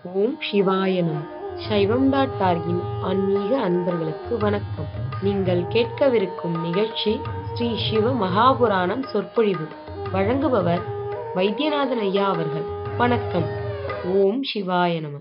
ஓம் சிவாய நம சைவம் டாட் டார்கின் ஆன்மீக அன்பர்களுக்கு வணக்கம் நீங்கள் கேட்கவிருக்கும் நிகழ்ச்சி ஸ்ரீ சிவ மகாபுராணம் சொற்பொழிவு வழங்குபவர் வைத்தியநாதன் ஐயா அவர்கள் வணக்கம் ஓம் சிவாய நம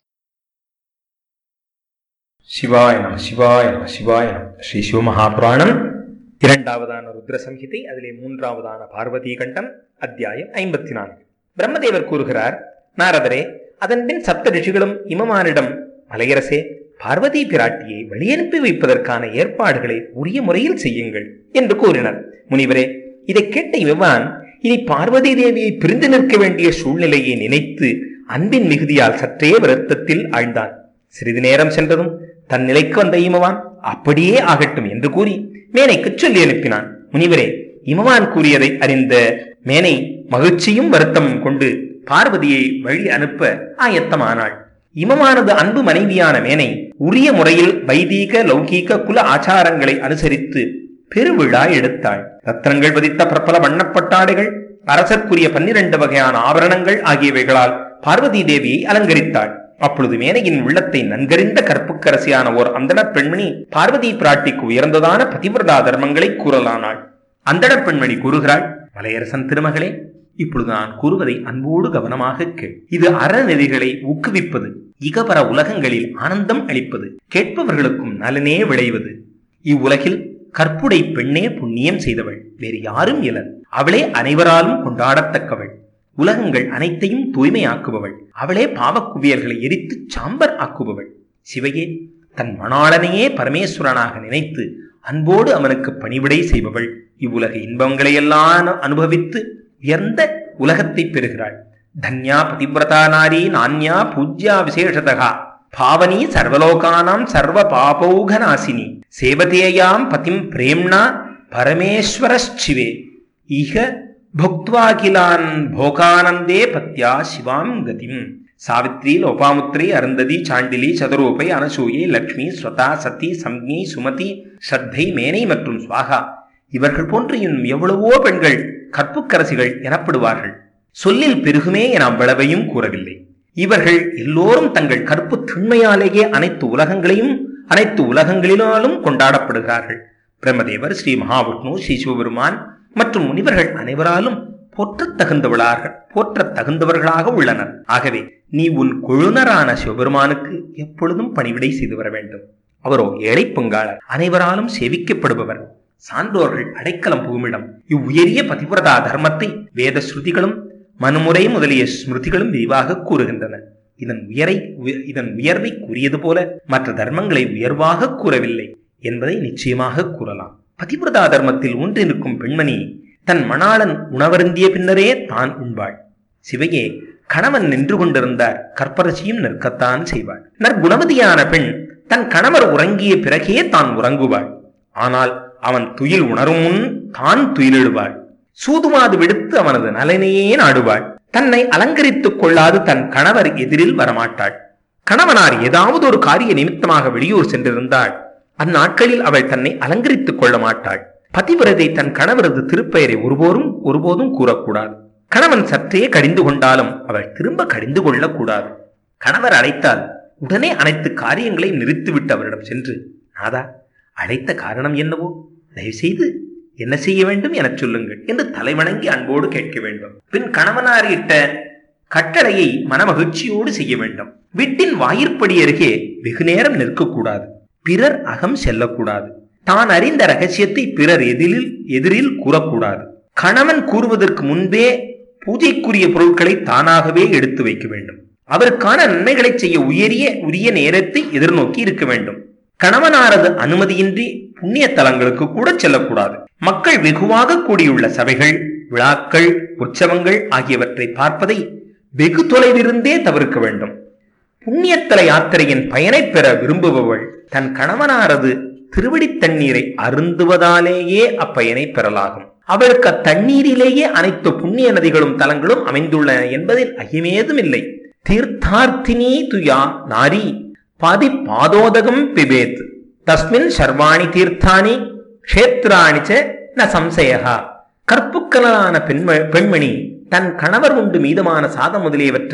சிவாய நம சிவாய நம சிவாய நம ஸ்ரீ சிவமகாபுராணம் இரண்டாவதான ருத்ர சம்ஹிதை அதிலே மூன்றாவதான பார்வதி கண்டம் அத்தியாயம் ஐம்பத்தி நான்கு பிரம்மதேவர் கூறுகிறார் நாரதரே அதன்பின் சப்த ரிஷிகளும் இமமானிடம் மலையரசே பார்வதி பிராட்டியை வழியனுப்பி வைப்பதற்கான ஏற்பாடுகளை உரிய முறையில் செய்யுங்கள் என்று கூறினர் முனிவரே இதை கேட்ட இவன் இனி பார்வதி தேவியை பிரிந்து நிற்க வேண்டிய சூழ்நிலையை நினைத்து அன்பின் மிகுதியால் சற்றே வருத்தத்தில் ஆழ்ந்தான் சிறிது நேரம் சென்றதும் தன் நிலைக்கு வந்த இமவான் அப்படியே ஆகட்டும் என்று கூறி மேனைக்கு சொல்லி அனுப்பினான் முனிவரே இமவான் கூறியதை அறிந்த மேனை மகிழ்ச்சியும் வருத்தமும் கொண்டு பார்வதியை வழி அனுப்ப ஆயத்தமானாள் இமமானது அன்பு மனைவியான மேனை உரிய முறையில் வைதீக லௌகீக குல ஆச்சாரங்களை அனுசரித்து பெருவிழா எடுத்தாள் ரத்னங்கள் பதித்த பிரபல வண்ணப்பட்டாடைகள் அரசர்க்குரிய பன்னிரண்டு வகையான ஆபரணங்கள் ஆகியவைகளால் பார்வதி தேவியை அலங்கரித்தாள் அப்பொழுது மேனையின் உள்ளத்தை நன்கறிந்த கற்புக்கரசியான ஓர் அந்தணப் பெண்மணி பார்வதி பிராட்டிக்கு உயர்ந்ததான பதிவிரதா தர்மங்களை கூறலானாள் அந்தணப் பெண்மணி கூறுகிறாள் மலையரசன் திருமகளே இப்பொழுது நான் கூறுவதை அன்போடு கவனமாக கேள் இது அறநெறிகளை ஊக்குவிப்பது இகபர உலகங்களில் ஆனந்தம் அளிப்பது கேட்பவர்களுக்கும் நலனே விளைவது இவ்வுலகில் கற்புடை பெண்ணே புண்ணியம் செய்தவள் வேறு யாரும் இலர் அவளே அனைவராலும் கொண்டாடத்தக்கவள் உலகங்கள் அனைத்தையும் தூய்மையாக்குபவள் அவளே பாவக்குவியல்களை எரித்து சாம்பர் ஆக்குபவள் சிவையே தன் மணாளனையே பரமேஸ்வரனாக நினைத்து அன்போடு அவனுக்கு பணிவிடை செய்பவள் இவ்வுலக இன்பங்களை எல்லாம் அனுபவித்து உயர்ந்த உலகத்தை பெறுகிறாள் தன்யா பதிவிரதா நாரி நான்யா பூஜ்யா விசேஷதகா பாவனி சர்வலோகானாம் சர்வ பாபௌக நாசினி சேவதேயாம் பதிம் பிரேம்ணா பரமேஸ்வரச்சிவே இக புக்வாகிலான் போகானந்தே பத்யா சிவாம் கதிம் சாவித்ரி லோபாமுத்ரி அருந்ததி சாண்டிலி சதுரூபை அனசூயை லக்ஷ்மி ஸ்வதா சதி சம்னி சுமதி ஸ்ரத்தை மேனை மற்றும் சுவாகா இவர்கள் போன்று இன்னும் எவ்வளவோ பெண்கள் கற்புக்கரசிகள் எனப்படுவார்கள் சொல்லில் பெருகுமே என அவ்வளவையும் கூறவில்லை இவர்கள் எல்லோரும் தங்கள் கற்பு திண்மையாலேயே அனைத்து உலகங்களையும் அனைத்து உலகங்களினாலும் கொண்டாடப்படுகிறார்கள் பிரம்மதேவர் ஸ்ரீ மகாவிஷ்ணு ஸ்ரீ சிவபெருமான் மற்றும் முனிவர்கள் அனைவராலும் போற்றத் தகுந்தவளாக போற்றத் தகுந்தவர்களாக உள்ளனர் ஆகவே நீ உன் கொழுனரான சிவபெருமானுக்கு எப்பொழுதும் பணிவிடை செய்து வர வேண்டும் அவரோ ஏழை பங்காளர் அனைவராலும் சேவிக்கப்படுபவர் சான்றோர்கள் அடைக்கலம் புகுமிடம் இவ்வுயரிய பதிவிரதா தர்மத்தை வேத ஸ்ருதிகளும் மனுமுறை முதலிய ஸ்மிருதிகளும் விரிவாக கூறுகின்றன இதன் உயரை இதன் உயர்வை கூறியது போல மற்ற தர்மங்களை உயர்வாக கூறவில்லை என்பதை நிச்சயமாக கூறலாம் பதிவிரதா தர்மத்தில் ஒன்றிருக்கும் பெண்மணி தன் மணாளன் உணவருந்திய பின்னரே தான் உண்பாள் சிவையே கணவன் நின்று கொண்டிருந்தார் கற்பரசியும் நிற்கத்தான் செய்வாள் நற்குணவதியான பெண் தன் கணவர் உறங்கிய பிறகே தான் உறங்குவாள் ஆனால் அவன் துயில் உணரும் முன் தான் துயிலிடுவாள் சூதுமாது விடுத்து அவனது நலனையே நாடுவாள் தன்னை அலங்கரித்துக் கொள்ளாது தன் கணவர் எதிரில் வரமாட்டாள் கணவனார் ஏதாவது ஒரு காரிய நிமித்தமாக வெளியூர் சென்றிருந்தாள் அந்நாட்களில் அவள் தன்னை அலங்கரித்துக் கொள்ள மாட்டாள் பதிவிரதை தன் கணவரது திருப்பெயரை ஒருபோதும் ஒருபோதும் கூறக்கூடாது கணவன் சற்றே கடிந்து கொண்டாலும் அவள் திரும்ப கடிந்து கொள்ளக்கூடாது கணவர் அழைத்தால் உடனே அனைத்து காரியங்களையும் நிறுத்திவிட்டு அவரிடம் சென்று நாதா அழைத்த காரணம் என்னவோ தயவுசெய்து என்ன செய்ய வேண்டும் எனச் சொல்லுங்கள் என்று தலைவணங்கி அன்போடு கேட்க வேண்டும் பின் கணவனார் இட்ட கட்டளையை மனமகிழ்ச்சியோடு செய்ய வேண்டும் வீட்டின் வாயிற்படி அருகே வெகு நேரம் நிற்கக்கூடாது பிறர் அகம் செல்லக்கூடாது தான் அறிந்த ரகசியத்தை பிறர் எதிரில் எதிரில் கூறக்கூடாது கணவன் கூறுவதற்கு முன்பே பூஜைக்குரிய பொருட்களை தானாகவே எடுத்து வைக்க வேண்டும் அவருக்கான நன்மைகளை செய்ய உயரிய உரிய நேரத்தை எதிர்நோக்கி இருக்க வேண்டும் கணவனாரது அனுமதியின்றி புண்ணிய தலங்களுக்கு கூட செல்லக்கூடாது மக்கள் வெகுவாக கூடியுள்ள சபைகள் விழாக்கள் உற்சவங்கள் ஆகியவற்றை பார்ப்பதை வெகு தொலைவிருந்தே தவிர்க்க வேண்டும் புண்ணியத்தல யாத்திரையின் பயனை பெற விரும்புபவள் தன் கணவனாரது திருவடி தண்ணீரை அருந்துவதாலேயே அப்பயனை பெறலாகும் அவளுக்கு அத்தண்ணீரிலேயே அனைத்து புண்ணிய நதிகளும் தலங்களும் அமைந்துள்ளன என்பதில் ஐயமேதும் இல்லை தீர்த்தார்த்தினி துயா நாரி பாதி பாதோதகம் பிபேத் தஸ்மின் சர்வாணி தீர்த்தானி க்ஷேத்ராணி ச ந சம்சயகா கற்புக்கலான பெண்ம பெண்மணி தன் கணவர் உண்டு மீதமான சாதம் முதலியவற்றை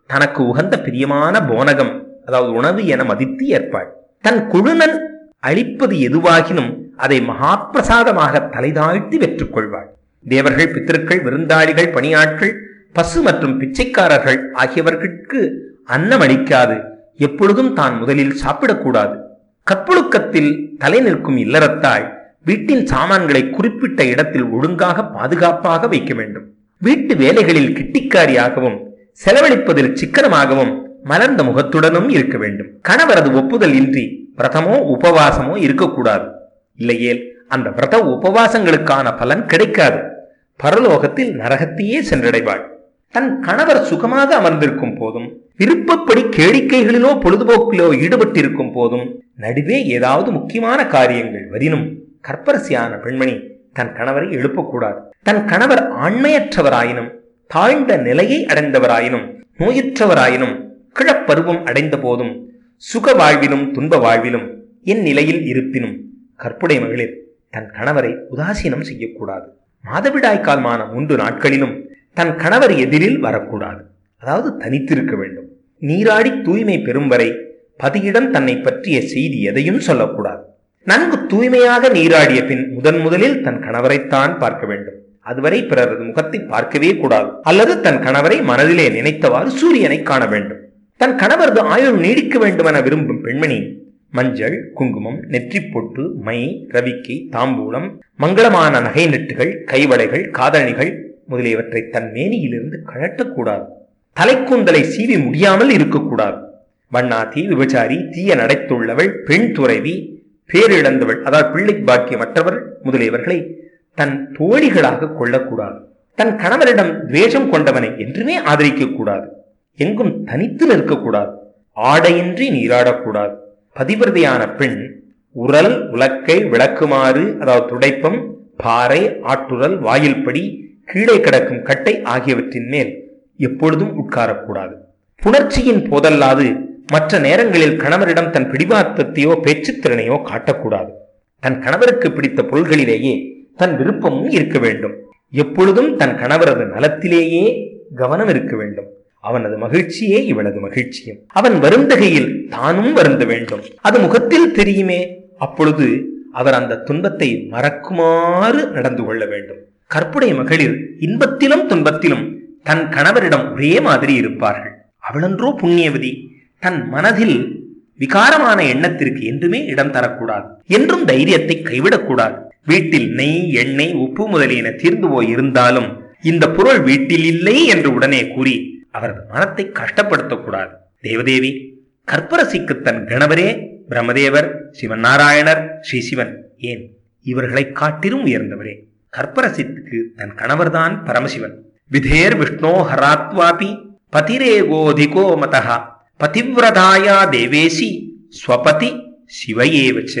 தனக்கு உகந்த பிரியமான போனகம் அதாவது உணவு என மதித்து ஏற்பாள் தன் குழுனன் அளிப்பது எதுவாகினும் அதை மகாப்பிரசாதமாக தலைதாழ்த்தி வெற்றுக் கொள்வாள் தேவர்கள் பித்திருக்கள் விருந்தாளிகள் பணியாட்கள் பசு மற்றும் பிச்சைக்காரர்கள் ஆகியவர்களுக்கு அன்னம் அளிக்காது எப்பொழுதும் தான் முதலில் சாப்பிடக்கூடாது கற்பொழுக்கத்தில் தலை நிற்கும் இல்லறத்தாய் வீட்டின் சாமான்களை குறிப்பிட்ட இடத்தில் ஒழுங்காக பாதுகாப்பாக வைக்க வேண்டும் வீட்டு வேலைகளில் கிட்டிக்காரியாகவும் செலவழிப்பதில் சிக்கனமாகவும் மலர்ந்த முகத்துடனும் இருக்க வேண்டும் கணவரது ஒப்புதல் இன்றி விரதமோ உபவாசமோ இருக்கக்கூடாது இல்லையேல் அந்த விரத உபவாசங்களுக்கான பலன் கிடைக்காது பரலோகத்தில் நரகத்தையே சென்றடைவாள் தன் கணவர் சுகமாக அமர்ந்திருக்கும் போதும் விருப்பப்படி கேளிக்கைகளிலோ பொழுதுபோக்கிலோ ஈடுபட்டிருக்கும் போதும் நடுவே ஏதாவது முக்கியமான காரியங்கள் வரினும் கற்பரசியான பெண்மணி தன் கணவரை எழுப்பக்கூடாது தன் கணவர் ஆண்மையற்றவராயினும் தாழ்ந்த நிலையை அடைந்தவராயினும் நோயுற்றவராயினும் கிழப்பருவம் அடைந்த போதும் சுக வாழ்விலும் துன்ப வாழ்விலும் என் நிலையில் இருப்பினும் கற்புடை மகளிர் தன் கணவரை உதாசீனம் செய்யக்கூடாது மாதவிடாய் காலமான மூன்று நாட்களிலும் தன் கணவர் எதிரில் வரக்கூடாது அதாவது தனித்திருக்க வேண்டும் நீராடி தூய்மை பெறும் வரை பதியிடம் தன்னை பற்றிய செய்தி எதையும் சொல்லக்கூடாது நன்கு தூய்மையாக நீராடிய பின் முதன் முதலில் தன் கணவரைத்தான் பார்க்க வேண்டும் அதுவரை பிறரது முகத்தை பார்க்கவே கூடாது அல்லது தன் கணவரை மனதிலே நினைத்தவாறு சூரியனை காண வேண்டும் தன் கணவரது ஆயுள் நீடிக்க வேண்டுமென விரும்பும் பெண்மணி மஞ்சள் குங்குமம் நெற்றிப் பொட்டு மை ரவிக்கை தாம்பூலம் மங்களமான நகை நெட்டுகள் கைவளைகள் காதணிகள் முதலியவற்றை தன் மேனியிலிருந்து கழட்டக்கூடாது தலைக்கூந்தலை சீவி முடியாமல் இருக்கக்கூடாது வண்ணாத்தி விபச்சாரி தீய நடைத்துள்ளவள் பெண் துறவி பேரிழந்தவள் அதாவது பிள்ளை பாக்கியமற்றவர் முதலியவர்களை தன் தோழிகளாக கொள்ளக்கூடாது தன் கணவரிடம் துவேஷம் கொண்டவனை என்றுமே ஆதரிக்க கூடாது எங்கும் தனித்து நிற்கக்கூடாது ஆடையின்றி நீராடக்கூடாது பதிவிரதையான பெண் உரல் உலக்கை விளக்குமாறு அதாவது துடைப்பம் பாறை ஆட்டுரல் வாயில்படி கீழே கிடக்கும் கட்டை ஆகியவற்றின் மேல் எப்பொழுதும் உட்காரக்கூடாது புணர்ச்சியின் போதல்லாது மற்ற நேரங்களில் கணவரிடம் தன் பிடிவாத்தத்தையோ பேச்சுத்திறனையோ காட்டக்கூடாது தன் கணவருக்கு பிடித்த பொருள்களிலேயே தன் விருப்பமும் இருக்க வேண்டும் எப்பொழுதும் தன் கணவரது நலத்திலேயே கவனம் இருக்க வேண்டும் அவனது மகிழ்ச்சியே இவளது மகிழ்ச்சியும் அவன் வருந்தகையில் தானும் வருந்த வேண்டும் அது முகத்தில் தெரியுமே அப்பொழுது அவர் அந்த துன்பத்தை மறக்குமாறு நடந்து கொள்ள வேண்டும் கற்புடை மகளிர் இன்பத்திலும் துன்பத்திலும் தன் கணவரிடம் ஒரே மாதிரி இருப்பார்கள் அவளன்றோ புண்ணியவதி தன் மனதில் விகாரமான எண்ணத்திற்கு என்றுமே இடம் தரக்கூடாது என்றும் தைரியத்தை கைவிடக்கூடாது வீட்டில் நெய் எண்ணெய் உப்பு முதலியன தீர்ந்து போய் இருந்தாலும் இந்த பொருள் வீட்டில் இல்லை என்று உடனே கூறி அவரது மனத்தை கஷ்டப்படுத்தக்கூடாது தேவதேவி கற்பரசிக்கு தன் கணவரே பிரம்மதேவர் சிவன் நாராயணர் ஸ்ரீ சிவன் ஏன் இவர்களை காட்டிலும் உயர்ந்தவரே கற்பரசித்துக்கு தன் கணவர்தான் பரமசிவன் விதேர் விஷ்ணோ ஹராத்வாபி பதிரேகோதிகோ மதா பதிவிரதாயா தேவேசி ஸ்வபதி சிவையேவச்ச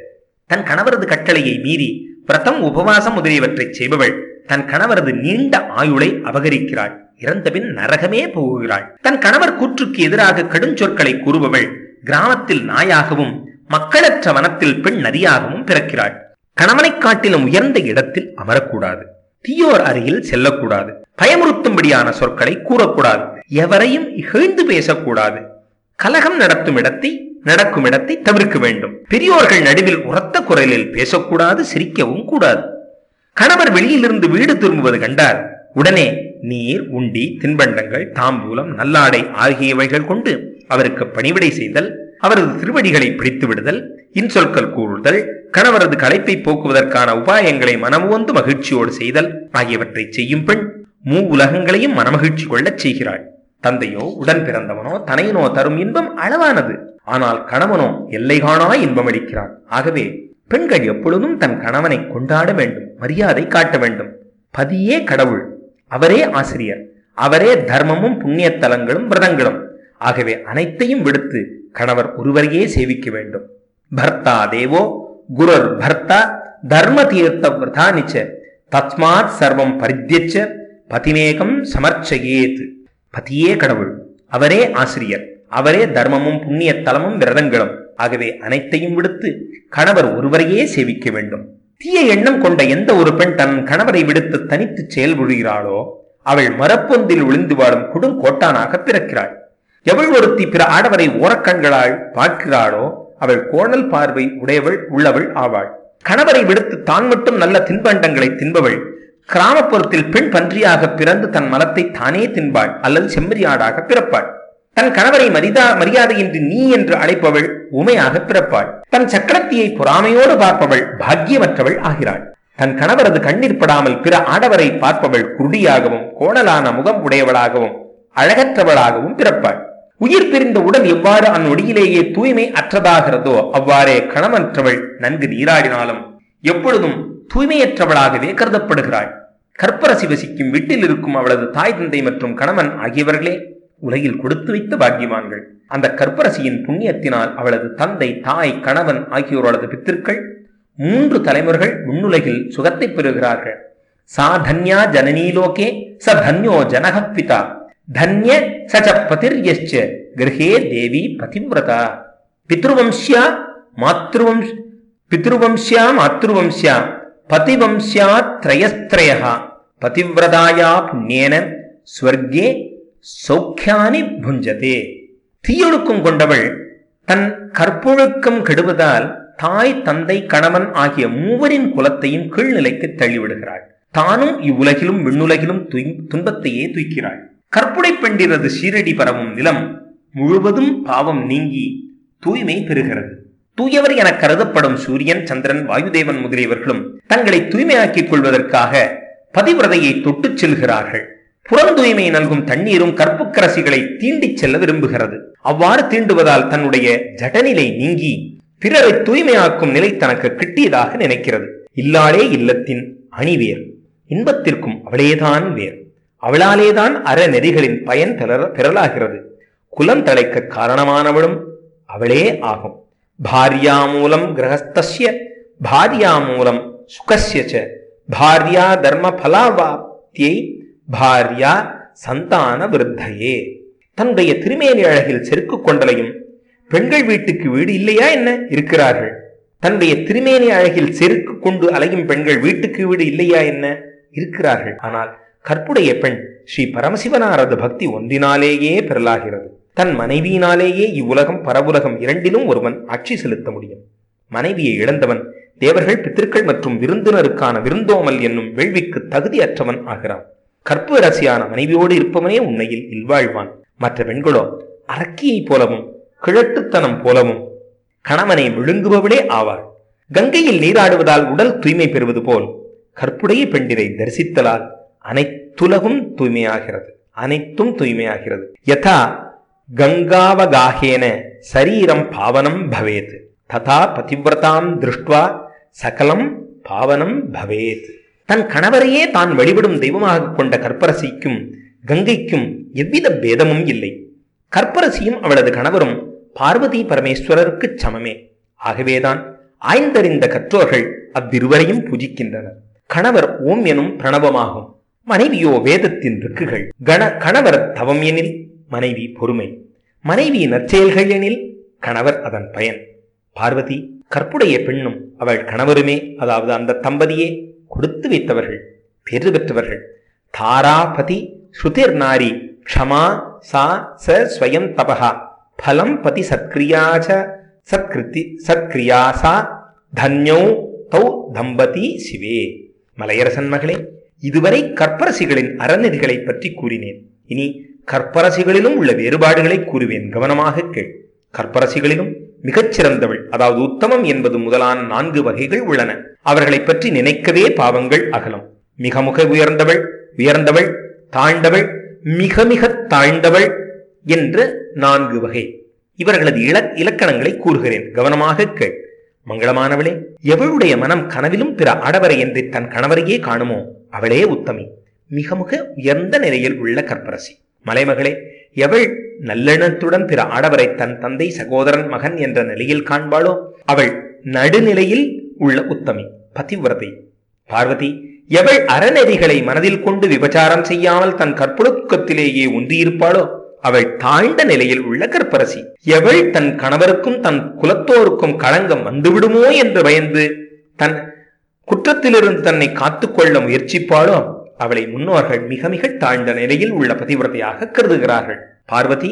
தன் கணவரது கட்டளையை மீறி பிரதம் உபவாசம் முதலியவற்றை செய்பவள் தன் கணவரது நீண்ட ஆயுளை அபகரிக்கிறாள் இறந்தபின் நரகமே போகிறாள் தன் கணவர் கூற்றுக்கு எதிராக கடும் சொற்களை கூறுபவள் கிராமத்தில் நாயாகவும் மக்களற்ற வனத்தில் பெண் நரியாகவும் பிறக்கிறாள் கணவனைக் காட்டிலும் உயர்ந்த இடத்தில் அமரக்கூடாது தீயோர் அருகில் செல்லக்கூடாது பயமுறுத்தும்படியான சொற்களை கூறக்கூடாது எவரையும் இகழ்ந்து பேசக்கூடாது கலகம் நடத்தும் இடத்தை நடக்கும் இடத்தை தவிர்க்க வேண்டும் பெரியோர்கள் நடுவில் உரத்த குரலில் பேசக்கூடாது சிரிக்கவும் கூடாது கணவர் வெளியிலிருந்து வீடு திரும்புவது கண்டார் உடனே நீர் உண்டி தின்பண்டங்கள் தாம்பூலம் நல்லாடை ஆகியவைகள் கொண்டு அவருக்கு பணிவிடை செய்தல் அவரது திருவடிகளை பிடித்து விடுதல் இன்சொற்கள் கூறுதல் கணவரது களைப்பை போக்குவதற்கான உபாயங்களை மனமுவந்து மகிழ்ச்சியோடு செய்தல் ஆகியவற்றை செய்யும் பெண் மூ உலகங்களையும் மனமகிழ்ச்சி கொள்ளச் செய்கிறாள் தந்தையோ உடன் பிறந்தவனோ தனையனோ தரும் இன்பம் அளவானது ஆனால் கணவனோ எல்லை காணா இன்பம் அளிக்கிறான் ஆகவே பெண்கள் எப்பொழுதும் தன் கணவனை கொண்டாட வேண்டும் மரியாதை காட்ட வேண்டும் பதியே கடவுள் அவரே ஆசிரியர் அவரே தர்மமும் புண்ணிய தலங்களும் விரதங்களும் ஆகவே அனைத்தையும் விடுத்து கணவர் ஒருவரையே சேவிக்க வேண்டும் பர்த்தா தேவோ குருர் பர்த்தா தர்ம தீர்த்த விரதானிச்ச தஸ்மாத் சர்வம் பரித்தியச்ச பதிமேகம் சமர்ச்சயேத் பதியே கடவுள் அவரே ஆசிரியர் அவரே தர்மமும் புண்ணிய தலமும் விரதங்களும் ஆகவே அனைத்தையும் விடுத்து கணவர் ஒருவரையே சேவிக்க வேண்டும் தீய எண்ணம் கொண்ட எந்த ஒரு பெண் தன் கணவரை விடுத்து தனித்து செயல்புரிகிறாளோ அவள் மரப்பொந்தில் ஒளிந்து வாழும் கொடுங்கோட்டானாக பிறக்கிறாள் எவள் ஒருத்தி பிற ஆடவரை ஓரக்கண்களால் பார்க்கிறாளோ அவள் கோணல் பார்வை உடையவள் உள்ளவள் ஆவாள் கணவரை விடுத்து தான் மட்டும் நல்ல தின்பண்டங்களை தின்பவள் கிராமப்புறத்தில் பெண் பன்றியாக பிறந்து தன் மலத்தை தானே தின்பாள் அல்லது செம்மறியாடாக பிறப்பாள் தன் கணவரை மரிதா மரியாதையின்றி நீ என்று அழைப்பவள் ஊமையாக பிறப்பாள் தன் சக்கரத்தியை பொறாமையோடு பார்ப்பவள் பாக்கியமற்றவள் ஆகிறாள் தன் கணவரது கண்ணீர் படாமல் பிற ஆடவரை பார்ப்பவள் குருடியாகவும் கோணலான முகம் உடையவளாகவும் அழகற்றவளாகவும் பிறப்பாள் உயிர் பிரிந்த உடல் எவ்வாறு அந்நொடியிலேயே தூய்மை அற்றதாகிறதோ அவ்வாறே கணவன்றவள் நன்கு நீராடினாலும் எப்பொழுதும் தூய்மையற்றவளாகவே கருதப்படுகிறாள் கற்பரசி வசிக்கும் வீட்டில் இருக்கும் அவளது தாய் தந்தை மற்றும் கணவன் ஆகியவர்களே உலகில் கொடுத்து வைத்த பாக்கியவான்கள் அந்த கற்பரசியின் புண்ணியத்தினால் அவளது தந்தை தாய் கணவன் ஆகியோரது பித்திருக்கள் மூன்று தலைமுறைகள் விண்ணுலகில் சுகத்தை பெறுகிறார்கள் சா தன்யா ஜனனீலோகே ச தன்யோ ஜனக பிதா தன்ய சச்ச பதிர்யச்ச கிரகே தேவி பதிவிரதா பித்ருவம்சியா மாத்ருவம்ஸ் பித்ருவம்சியா மாத்ருவம்சியா பதிவம்சியா திரயஸ்திரய பதிவிரதாயா புண்ணியன ஸ்வர்கே சௌக்கியானி புஞ்சதே தீயொழுக்கம் கொண்டவள் தன் கற்பொழுக்கம் கெடுவதால் தாய் தந்தை கணவன் ஆகிய மூவரின் குலத்தையும் கீழ்நிலைக்கு தள்ளிவிடுகிறாள் தானும் இவ்வுலகிலும் விண்ணுலகிலும் துய்- துன்பத்தையே தூக்கிறாள் கற்புடை பெண்டிரது சீரடி பரவும் நிலம் முழுவதும் பாவம் நீங்கி தூய்மை பெறுகிறது தூயவர் என கருதப்படும் சூரியன் சந்திரன் வாயுதேவன் முதலியவர்களும் தங்களை தூய்மையாக்கிக் கொள்வதற்காக பதிவிரதையை தொட்டுச் செல்கிறார்கள் புறந்தூய்மை நல்கும் தண்ணீரும் கற்புக்கரசிகளை தீண்டிச் செல்ல விரும்புகிறது அவ்வாறு தீண்டுவதால் தன்னுடைய ஜடநிலை நீங்கி பிறரை தூய்மையாக்கும் நிலை தனக்கு கிட்டியதாக நினைக்கிறது இல்லாளே இல்லத்தின் அணிவேர் இன்பத்திற்கும் அவளேதான் வேர் அவளாலேதான் அறநெறிகளின் பயன் பெற- பெறலாகிறது குலம் தழைக்க காரணமானவளும் அவளே ஆகும் பாரியா மூலம் கிரகஸ்தஸ்ய பாரியா மூலம் சுகஸ்ய ச பாரியா தர்ம பலாவாப்தியை பாரியா சந்தான விருத்தையே தன்னுடைய திருமேனி அழகில் செருக்கு கொண்டலையும் பெண்கள் வீட்டுக்கு வீடு இல்லையா என்ன இருக்கிறார்கள் தன்னுடைய திருமேனி அழகில் செருக்கு கொண்டு அலையும் பெண்கள் வீட்டுக்கு வீடு இல்லையா என்ன இருக்கிறார்கள் ஆனால் கற்புடைய பெண் ஸ்ரீ பரமசிவனாரது பக்தி ஒன்றினாலேயே பெறலாகிறது தன் மனைவியினாலேயே இவ்வுலகம் பரவுலகம் இரண்டிலும் ஒருவன் ஆட்சி செலுத்த முடியும் மனைவியை இழந்தவன் தேவர்கள் பித்திருக்கள் மற்றும் விருந்தினருக்கான விருந்தோமல் என்னும் வேள்விக்கு தகுதியற்றவன் ஆகிறான் கற்பு அரசியான மனைவியோடு இருப்பவனே உண்மையில் இல்வாழ்வான் மற்ற பெண்களோ அரக்கியைப் போலவும் கிழட்டுத்தனம் போலவும் கணவனை விழுங்குபவளே ஆவாள் கங்கையில் நீராடுவதால் உடல் தூய்மை பெறுவது போல் கற்புடைய பெண்டிரை தரிசித்தலால் அனைத்துலகும் தூய்மையாகிறது அனைத்தும் தூய்மையாகிறது யதா கங்காவகாஹேன சரீரம் பாவனம் பவேத் ததா பதிவிரதாம் திருஷ்டுவா சகலம் பாவனம் பவேத் தன் கணவரையே தான் வழிபடும் தெய்வமாக கொண்ட கற்பரசிக்கும் கங்கைக்கும் எவ்வித பேதமும் இல்லை கற்பரசியும் அவளது கணவரும் பார்வதி பரமேஸ்வரருக்கு சமமே ஆகவேதான் ஆய்ந்தறிந்த கற்றோர்கள் அவ்விருவரையும் பூஜிக்கின்றனர் கணவர் ஓம் எனும் பிரணவமாகும் மனைவியோ வேதத்தின் ருக்குகள் கண கணவர் தவம் எனில் மனைவி பொறுமை மனைவி நற்செயல்கள் எனில் கணவர் அதன் பயன் பார்வதி கற்புடைய பெண்ணும் அவள் கணவருமே அதாவது அந்த தம்பதியே கொடுத்து வைத்தவர்கள் பேறு பெற்றவர்கள் தாராபதி ஸ்ருதிர் நாரி க்ஷமா சா ச ஸ்வயம் தபஹா பலம் பதி சத்கிரியாச்ச சத்கிருதி சத்கிரியாசா தன்யௌ தௌ தம்பதி சிவே மலையரசன் மகளே இதுவரை கற்பரசிகளின் அறநெறிகளை பற்றி கூறினேன் இனி கற்பரசிகளிலும் உள்ள வேறுபாடுகளை கூறுவேன் கவனமாக கேள் கற்பரசிகளிலும் மிகச்சிறந்தவள் அதாவது உத்தமம் என்பது முதலான நான்கு வகைகள் உள்ளன அவர்களை பற்றி நினைக்கவே பாவங்கள் அகலும் மிக மிக உயர்ந்தவள் உயர்ந்தவள் தாழ்ந்தவள் மிக மிக தாழ்ந்தவள் என்ற நான்கு வகை இவர்களது இல இலக்கணங்களை கூறுகிறேன் கவனமாக கேள் மங்களமானவளே எவளுடைய மனம் கனவிலும் பிற ஆடவரை என்று தன் கணவரையே காணுமோ அவளே உத்தமி மிக மிக உயர்ந்த நிலையில் உள்ள கற்பரசி மலைமகளே எவள் நல்லெண்ணத்துடன் பிற ஆடவரை தன் தந்தை சகோதரன் மகன் என்ற நிலையில் காண்பாளோ அவள் நடுநிலையில் உள்ள உத்தமி பதிவிரதை பார்வதி எவள் அறநெறிகளை மனதில் கொண்டு விபச்சாரம் செய்யாமல் தன் கற்பொழுக்கத்திலேயே ஒன்றியிருப்பாளோ அவள் தாழ்ந்த நிலையில் உள்ள கற்பரசி எவள் தன் கணவருக்கும் தன் குலத்தோருக்கும் களங்கம் வந்துவிடுமோ என்று பயந்து தன் குற்றத்திலிருந்து தன்னை காத்துக்கொள்ள முயற்சிப்பாளோ அவளை முன்னோர்கள் மிக மிக தாழ்ந்த நிலையில் உள்ள பதிவிரதையாக கருதுகிறார்கள் பார்வதி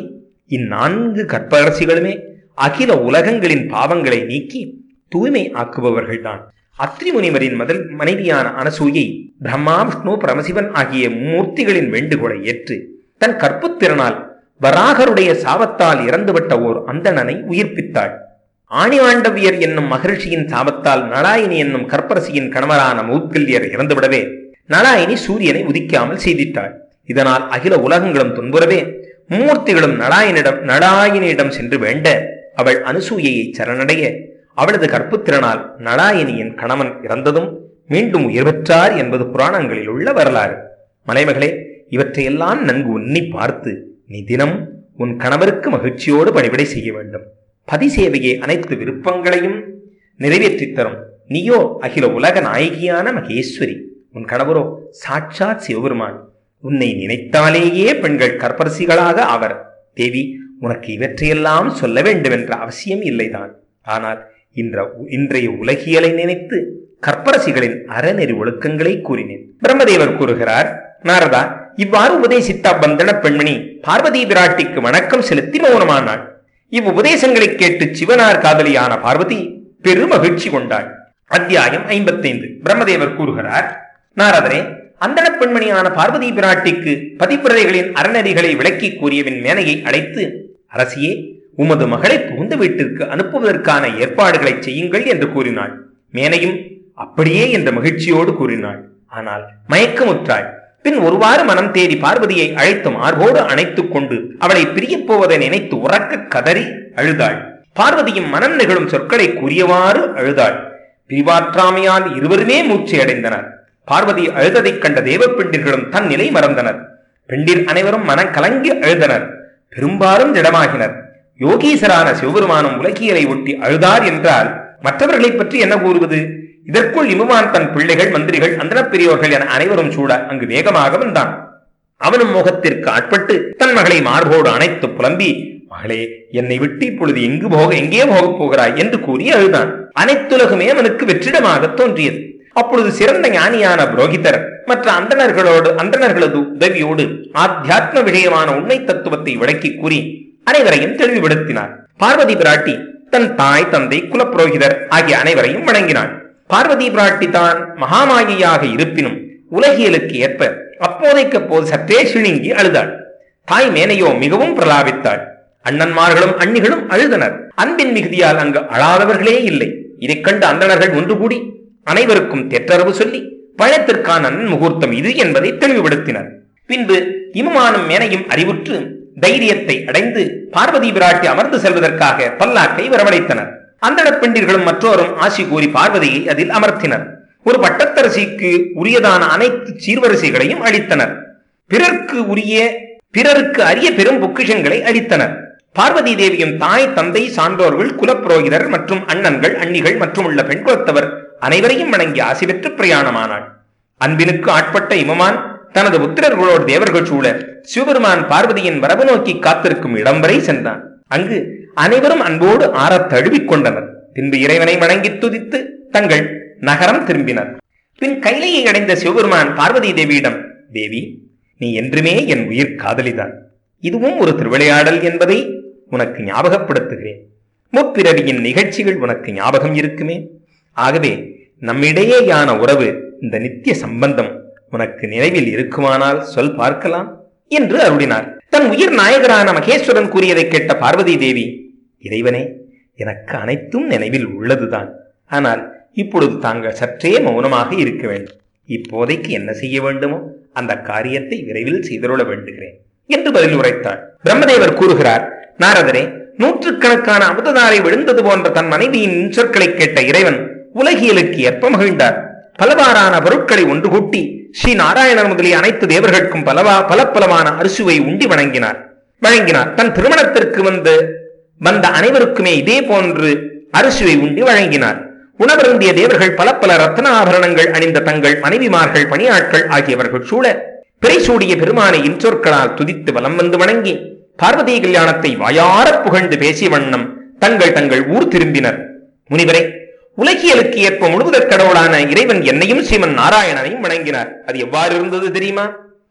இந்நான்கு கற்பரசிகளுமே அகில உலகங்களின் பாவங்களை நீக்கி தூய்மை ஆக்குபவர்கள்தான் அத்ரி முனிவரின் முதல் மனைவியான அனசூயை பிரம்மா விஷ்ணு பரமசிவன் ஆகிய மூர்த்திகளின் வேண்டுகோளை ஏற்று தன் கற்புத்திறனால் வராகருடைய சாபத்தால் இறந்துவிட்ட ஓர் அந்தணனை உயிர்ப்பித்தாள் ஆணிவாண்டவியர் என்னும் மகர்ஷியின் சாபத்தால் நலாயினி என்னும் கற்பரசியின் கணவரான மௌத்கல்யர் இறந்துவிடவே நலாயினி சூரியனை உதிக்காமல் செய்திட்டாள் இதனால் அகில உலகங்களும் துன்புறவே மூர்த்திகளும் நலாயனிடம் நலாயினியிடம் சென்று வேண்ட அவள் அனுசூயையை சரணடைய அவளது கற்புத்திறனால் நலாயினியின் கணவன் இறந்ததும் மீண்டும் உயிர் பெற்றார் என்பது புராணங்களில் உள்ள வரலாறு மலைமகளே இவற்றையெல்லாம் நன்கு உன்னி பார்த்து நீ தினம் உன் கணவருக்கு மகிழ்ச்சியோடு பணிவிடை செய்ய வேண்டும் பதி சேவையை அனைத்து விருப்பங்களையும் நிறைவேற்றித் தரும் நீயோ அகில உலக நாயகியான மகேஸ்வரி உன் கணவரோ சாட்சாத் சிவபெருமான் உன்னை நினைத்தாலேயே பெண்கள் கற்பரசிகளாக அவர் தேவி உனக்கு இவற்றையெல்லாம் சொல்ல வேண்டும் என்ற அவசியம் இல்லைதான் ஆனால் இன்ற இன்றைய உலகியலை நினைத்து கற்பரசிகளின் அறநெறி ஒழுக்கங்களை கூறினேன் பிரம்மதேவர் கூறுகிறார் நாரதா இவ்வாறு உபதேசித்த பந்தன பெண்மணி பார்வதி பிராட்டிக்கு வணக்கம் செலுத்தி மௌனமானாள் இவ்வுபதேசங்களை கேட்டு சிவனார் காதலியான பார்வதி பெருமகிழ்ச்சி கொண்டாள் அத்தியாயம் ஐம்பத்தைந்து பிரம்மதேவர் கூறுகிறார் நாரதரே அந்தன பெண்மணியான பார்வதி பிராட்டிக்கு பதிப்பிரதைகளின் அறநெறிகளை விளக்கி கூறியவின் மேனையை அழைத்து அரசியே உமது மகளை புகுந்த வீட்டிற்கு அனுப்புவதற்கான ஏற்பாடுகளை செய்யுங்கள் என்று கூறினாள் மேனையும் அப்படியே என்ற மகிழ்ச்சியோடு கூறினாள் ஆனால் மயக்கமுற்றாள் பின் ஒருவாறு மனம் தேடி பார்வதியை அழைத்து மார்போடு அணைத்துக் கொண்டு அவளை பிரியப் போவதை நினைத்து உறக்க கதறி அழுதாள் பார்வதியும் மனம் நிகழும் சொற்களை கூறியவாறு அழுதாள் பிரிவாற்றாமையால் இருவருமே மூச்சு அடைந்தனர் பார்வதி அழுததைக் கண்ட தேவப்பெண்டிர்களும் தன் நிலை மறந்தனர் பெண்டிர் அனைவரும் மனம் கலங்கி அழுதனர் பெரும்பாலும் திடமாகினர் யோகீசரான சிவபெருமானும் உலகியலை ஒட்டி அழுதார் என்றால் மற்றவர்களைப் பற்றி என்ன கூறுவது இதற்குள் இமுமான் தன் பிள்ளைகள் மந்திரிகள் அந்தனப் பெரியோர்கள் என அனைவரும் சூட அங்கு வேகமாக வந்தான் அவனும் மோகத்திற்கு ஆட்பட்டு தன் மகளை மார்போடு அணைத்து புலம்பி மகளே என்னை விட்டு இப்பொழுது எங்கு போக எங்கே போகப் போகிறாய் என்று கூறி அழுதான் அனைத்துலகுமே அவனுக்கு வெற்றிடமாக தோன்றியது அப்பொழுது சிறந்த ஞானியான புரோகிதர் மற்ற அந்தணர்களோடு அந்தணர்களது உதவியோடு ஆத்தியாத்ம விஷயமான உண்மை தத்துவத்தை விளக்கி கூறி அனைவரையும் தெளிவுபடுத்தினார் பார்வதி பிராட்டி தன் தாய் தந்தை குலப்புரோகிதர் ஆகிய அனைவரையும் வணங்கினாள் பார்வதி பிராட்டி தான் மகாமாயியாக இருப்பினும் உலகியலுக்கு ஏற்ப அப்போதைக்கு போது சற்றே சிழுங்கி அழுதாள் தாய் மேனையோ மிகவும் பிரலாபித்தாள் அண்ணன்மார்களும் அண்ணிகளும் அழுதனர் அன்பின் மிகுதியால் அங்கு அழாதவர்களே இல்லை இதைக் கண்டு அந்தணர்கள் ஒன்று கூடி அனைவருக்கும் தெற்றரவு சொல்லி பழத்திற்கான நன்முகூர்த்தம் இது என்பதை தெளிவுபடுத்தினர் பின்பு இமமானும் மேனையும் அறிவுற்று தைரியத்தை அடைந்து பார்வதி பிராட்டி அமர்ந்து செல்வதற்காக பல்லாக்கை வரவழைத்தனர் அந்தணப் பெண்டிர்களும் மற்றோரும் ஆசி கூறி பார்வதியை அதில் அமர்த்தினர் ஒரு பட்டத்தரசிக்கு உரியதான அனைத்து சீர்வரிசைகளையும் அளித்தனர் பிறர்க்கு உரிய பிறருக்கு அரிய பெரும் பொக்கிஷங்களை அளித்தனர் பார்வதி தேவியும் தாய் தந்தை சான்றோர்கள் குலப்புரோகிதர் மற்றும் அண்ணன்கள் அண்ணிகள் மற்றும் உள்ள பெண் குலத்தவர் அனைவரையும் வணங்கி ஆசி பெற்று பிரயாணமானாள் அன்பினுக்கு ஆட்பட்ட இமமான் தனது புத்திரர்களோடு தேவர்கள் சூழ சிவபெருமான் பார்வதியின் வரவு நோக்கி காத்திருக்கும் இடம் வரை சென்றான் அங்கு அனைவரும் அன்போடு ஆறத் தழுவிக் கொண்டனர் பின்பு இறைவனை வணங்கி துதித்து தங்கள் நகரம் திரும்பினர் பின் கைலையை அடைந்த சிவபெருமான் பார்வதி தேவியிடம் தேவி நீ என்றுமே என் உயிர் காதலிதான் இதுவும் ஒரு திருவிளையாடல் என்பதை உனக்கு ஞாபகப்படுத்துகிறேன் முப்பிறவியின் நிகழ்ச்சிகள் உனக்கு ஞாபகம் இருக்குமே ஆகவே நம்மிடையேயான உறவு இந்த நித்திய சம்பந்தம் உனக்கு நினைவில் இருக்குமானால் சொல் பார்க்கலாம் என்று அருளினார் தன் உயிர் நாயகரான மகேஸ்வரன் கூறியதை கேட்ட பார்வதி தேவி இறைவனே எனக்கு அனைத்தும் நினைவில் உள்ளதுதான் ஆனால் இப்பொழுது தாங்கள் சற்றே மௌனமாக இருக்க வேண்டும் இப்போதைக்கு என்ன செய்ய வேண்டுமோ அந்த காரியத்தை விரைவில் செய்தருள வேண்டுகிறேன் என்று பதில் உரைத்தார் பிரம்மதேவர் கூறுகிறார் நாரதரே நூற்றுக்கணக்கான அமுததாரை விழுந்தது போன்ற தன் மனைவியின் சொற்களை கேட்ட இறைவன் உலகியலுக்கு ஏற்ப மகிழ்ந்தார் பலவாறான பொருட்களை ஒன்று கூட்டி ஸ்ரீ நாராயணர் முதலிய அனைத்து தேவர்களுக்கும் பலவா பலப்பலமான அரிசுவை உண்டி வணங்கினார் வழங்கினார் தன் திருமணத்திற்கு வந்து வந்த அனைவருக்குமே இதே போன்று அரிசுவை உண்டி வழங்கினார் உணவருந்திய தேவர்கள் பல பல ரத்ன ஆபரணங்கள் அணிந்த தங்கள் மனைவிமார்கள் பணியாட்கள் ஆகியவர்கள் சூழ பிறை சூடிய பெருமானை இன்சொற்களால் துதித்து வலம் வந்து வணங்கி பார்வதி கல்யாணத்தை வாயாரப் புகழ்ந்து பேசிய வண்ணம் தங்கள் தங்கள் ஊர் திரும்பினர் முனிவரே உலகியலுக்கு ஏற்ப முழுவதற் கடவுளான இறைவன் என்னையும் சீமன் நாராயணனையும் வணங்கினார் அது எவ்வாறு இருந்தது தெரியுமா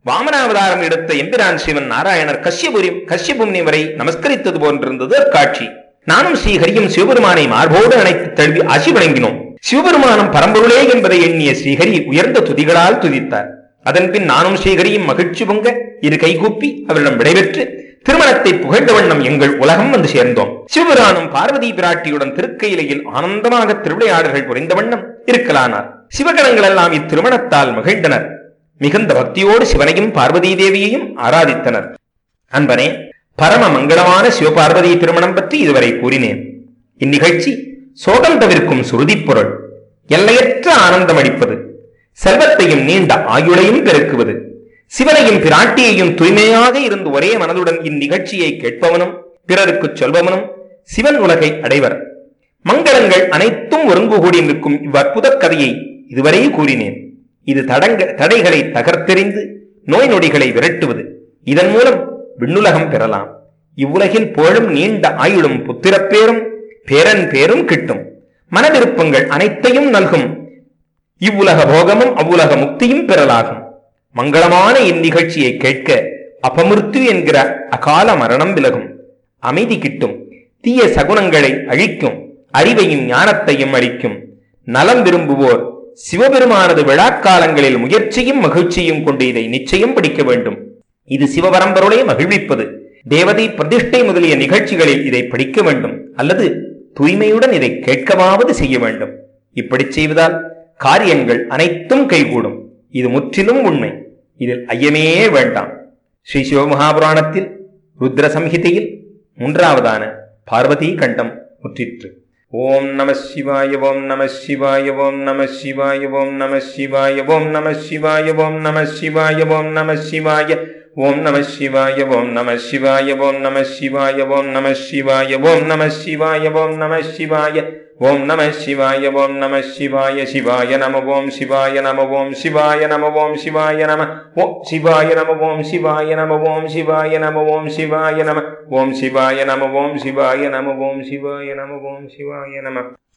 வாமனாவதாரம் எடுத்த எம்பிரான் சிவன் நாராயணர் கஷ்யபுரி கஷ்யபும் வரை நமஸ்கரித்தது போன்றிருந்தது அக்காட்சி நானும் ஸ்ரீஹரியும் சிவபெருமானை மார்போடு அணைத்து தழுவி ஆசி வழங்கினோம் சிவபெருமானம் பரம்பொருளே என்பதை எண்ணிய ஸ்ரீஹரி உயர்ந்த துதிகளால் துதித்தார் அதன்பின் நானும் ஸ்ரீஹரியும் மகிழ்ச்சி பொங்க இரு கைகூப்பி அவரிடம் விடைபெற்று திருமணத்தை புகழ்ந்த வண்ணம் எங்கள் உலகம் வந்து சேர்ந்தோம் சிவபெருமானும் பார்வதி பிராட்டியுடன் திருக்கையிலையில் ஆனந்தமாக திருவிளையாடல்கள் புரிந்த வண்ணம் இருக்கலானார் சிவகணங்கள் எல்லாம் இத்திருமணத்தால் மகிழ்ந்தனர் மிகுந்த பக்தியோடு சிவனையும் பார்வதி தேவியையும் ஆராதித்தனர் அன்பனே பரம மங்களமான சிவபார்வதி திருமணம் பற்றி இதுவரை கூறினேன் இந்நிகழ்ச்சி சோகம் தவிர்க்கும் சுருதிப் பொருள் எல்லையற்ற ஆனந்தம் அளிப்பது செல்வத்தையும் நீண்ட ஆயுளையும் பெருக்குவது சிவனையும் பிராட்டியையும் தூய்மையாக இருந்து ஒரே மனதுடன் இந்நிகழ்ச்சியை கேட்பவனும் பிறருக்கு சொல்பவனும் சிவன் உலகை அடைவர் மங்களங்கள் அனைத்தும் ஒருங்கு கூடி நிற்கும் இவ்வற்புத கதையை இதுவரை கூறினேன் இது தடங்க தடைகளை தகர்த்தெறிந்து நோய் நொடிகளை விரட்டுவது இதன் மூலம் விண்ணுலகம் பெறலாம் இவ்வுலகில் புகழும் நீண்ட ஆயுளும் புத்திரப்பேரும் பேரன் பேரும் கிட்டும் மனவிருப்பங்கள் அனைத்தையும் நல்கும் இவ்வுலக போகமும் அவ்வுலக முக்தியும் பெறலாகும் மங்களமான இந்நிகழ்ச்சியை கேட்க அபமிருத்து என்கிற அகால மரணம் விலகும் அமைதி கிட்டும் தீய சகுனங்களை அழிக்கும் அறிவையும் ஞானத்தையும் அளிக்கும் நலம் விரும்புவோர் சிவபெருமானது விழாக்காலங்களில் முயற்சியும் மகிழ்ச்சியும் கொண்டு இதை நிச்சயம் படிக்க வேண்டும் இது சிவபரம்பருளை மகிழ்விப்பது தேவதை பிரதிஷ்டை முதலிய நிகழ்ச்சிகளில் இதை படிக்க வேண்டும் அல்லது தூய்மையுடன் இதை கேட்கவாவது செய்ய வேண்டும் இப்படி செய்வதால் காரியங்கள் அனைத்தும் கைகூடும் இது முற்றிலும் உண்மை இதில் ஐயமே வேண்டாம் ஸ்ரீ சிவமகாபுராணத்தில் ருத்ர சம்ஹிதையில் மூன்றாவதான பார்வதி கண்டம் முற்றிற்று ஓம் நம சிவாய ஓம் நம சிவாய ஓம் நம சிவாய ஓம் நம சிவாய ஓம் நம சிவாய ஓம் நம சிவாய ஓம் நம சிவாய ஓம் நம சிவாய ஓம் நம சிவாய ஓம் நம சிவாய ஓம் நம சிவாய ஓம் நம சிவாய ஓம் நம சிவாய ஓம் நம சிவாய ஓம் நம சிவாய சிவாய நம ஓம் சிவாய நம ஓம் சிவாய நம ஓம் சிவாய நம ஓம் சிவாய நம ஓம் சிவாய நம ஓம் சிவாய நம ஓம் சிவாய நம ஓம் சிவாய நம ஓம் சிவாய நம ஓம் சிவாய நம ஓம் சிவாய நம